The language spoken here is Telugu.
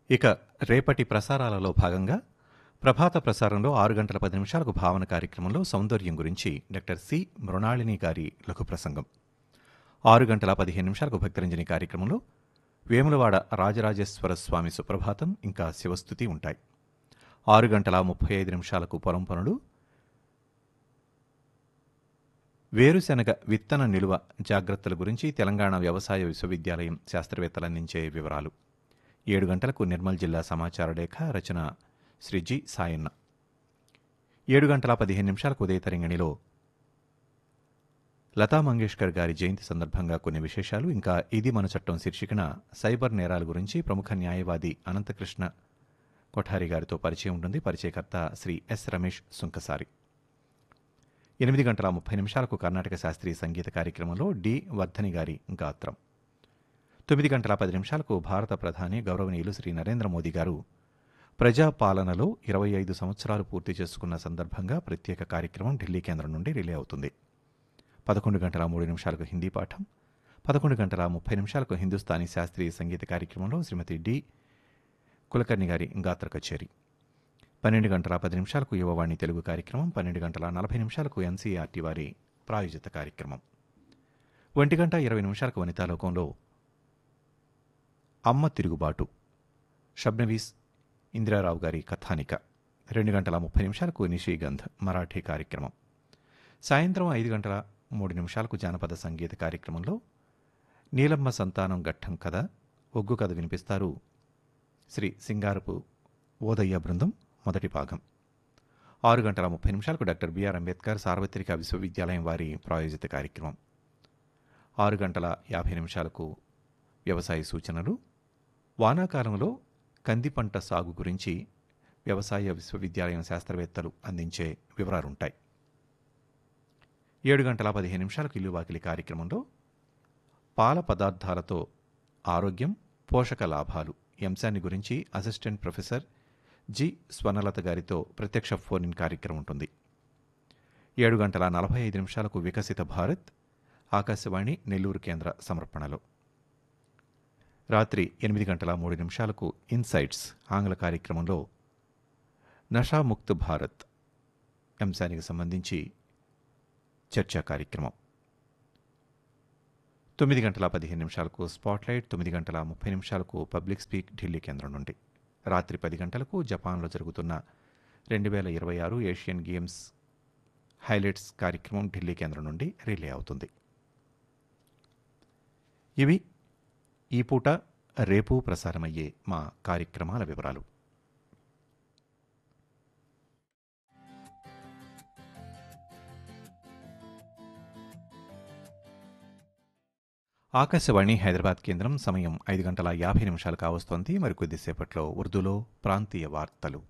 ఇక రేపటి ప్రసారాలలో భాగంగా ప్రభాత ప్రసారంలో ఆరు గంటల పది నిమిషాలకు భావన కార్యక్రమంలో సౌందర్యం గురించి డాక్టర్ సి మృణాళిని గారి లఘు ప్రసంగం ఆరు గంటల పదిహేను నిమిషాలకు భక్తరంజని కార్యక్రమంలో వేములవాడ రాజరాజేశ్వర స్వామి సుప్రభాతం ఇంకా శివస్థుతి ఉంటాయి ఆరు గంటల ముప్పై ఐదు నిమిషాలకు పొలం పనులు వేరుశెనగ విత్తన నిలువ జాగ్రత్తల గురించి తెలంగాణ వ్యవసాయ విశ్వవిద్యాలయం శాస్త్రవేత్తలు అందించే వివరాలు ఏడు గంటలకు నిర్మల్ జిల్లా సమాచార లేఖ రచన శ్రీ జి సాయన్న ఏడు గంటల పదిహేను నిమిషాలకు ఉదయ తరంగిణిలో లతా మంగేష్కర్ గారి జయంతి సందర్భంగా కొన్ని విశేషాలు ఇంకా ఇది మన చట్టం శీర్షికన సైబర్ నేరాల గురించి ప్రముఖ న్యాయవాది అనంతకృష్ణ కొఠారి గారితో పరిచయం ఉంటుంది పరిచయకర్త శ్రీ ఎస్ రమేష్ సుంకసారి ఎనిమిది గంటల ముప్పై నిమిషాలకు కర్ణాటక శాస్త్రీయ సంగీత కార్యక్రమంలో డి వర్ధని గారి గాత్రం తొమ్మిది గంటల పది నిమిషాలకు భారత ప్రధాని గౌరవనీయులు శ్రీ నరేంద్ర మోదీ గారు ప్రజాపాలనలో ఇరవై ఐదు సంవత్సరాలు పూర్తి చేసుకున్న సందర్భంగా ప్రత్యేక కార్యక్రమం ఢిల్లీ కేంద్రం నుండి రిలే అవుతుంది పదకొండు గంటల మూడు నిమిషాలకు హిందీ పాఠం పదకొండు గంటల ముప్పై నిమిషాలకు హిందుస్థానీ శాస్త్రీయ సంగీత కార్యక్రమంలో శ్రీమతి డి కులకర్ణి గారి గాత్ర కచేరి పన్నెండు గంటల పది నిమిషాలకు యువవాణి తెలుగు కార్యక్రమం పన్నెండు గంటల నలభై నిమిషాలకు ఎన్సీఆర్టీ వారి ప్రాయోజిత కార్యక్రమం ఒంటి గంట ఇరవై నిమిషాలకు వనితాలోకంలో అమ్మ తిరుగుబాటు షబ్నవీస్ ఇందిరారావు గారి కథానిక రెండు గంటల ముప్పై నిమిషాలకు నిషీగంధ్ మరాఠీ కార్యక్రమం సాయంత్రం ఐదు గంటల మూడు నిమిషాలకు జానపద సంగీత కార్యక్రమంలో నీలమ్మ సంతానం ఘట్టం కథ ఒగ్గు కథ వినిపిస్తారు శ్రీ సింగారపు ఓదయ్య బృందం మొదటి భాగం ఆరు గంటల ముప్పై నిమిషాలకు డాక్టర్ బిఆర్ అంబేద్కర్ సార్వత్రిక విశ్వవిద్యాలయం వారి ప్రాయోజిత కార్యక్రమం ఆరు గంటల యాభై నిమిషాలకు వ్యవసాయ సూచనలు వానాకాలంలో కంది పంట సాగు గురించి వ్యవసాయ విశ్వవిద్యాలయం శాస్త్రవేత్తలు అందించే వివరాలుంటాయి ఏడు గంటల పదిహేను నిమిషాలకు ఇల్లు వాకిలి కార్యక్రమంలో పాల పదార్థాలతో ఆరోగ్యం పోషక లాభాలు ఈ అంశాన్ని గురించి అసిస్టెంట్ ప్రొఫెసర్ జి స్వర్ణలత గారితో ప్రత్యక్ష ఫోన్ ఇన్ కార్యక్రమం ఉంటుంది ఏడు గంటల నలభై ఐదు నిమిషాలకు వికసిత భారత్ ఆకాశవాణి నెల్లూరు కేంద్ర సమర్పణలో రాత్రి ఎనిమిది గంటల మూడు నిమిషాలకు ఇన్సైట్స్ ఆంగ్ల కార్యక్రమంలో నషాముక్త్ భారత్ అంశానికి సంబంధించి చర్చా కార్యక్రమం తొమ్మిది గంటల పదిహేను నిమిషాలకు స్పాట్లైట్ తొమ్మిది గంటల ముప్పై నిమిషాలకు పబ్లిక్ స్పీక్ ఢిల్లీ కేంద్రం నుండి రాత్రి పది గంటలకు జపాన్లో జరుగుతున్న రెండు వేల ఇరవై ఆరు ఏషియన్ గేమ్స్ హైలైట్స్ కార్యక్రమం ఢిల్లీ కేంద్రం నుండి రిలే అవుతుంది ఇవి ఈ పూట రేపు ప్రసారమయ్యే మా కార్యక్రమాల వివరాలు ఆకాశవాణి హైదరాబాద్ కేంద్రం సమయం ఐదు గంటల యాభై నిమిషాలు కావస్తోంది మరికొద్దిసేపట్లో ఉర్దూలో ప్రాంతీయ వార్తలు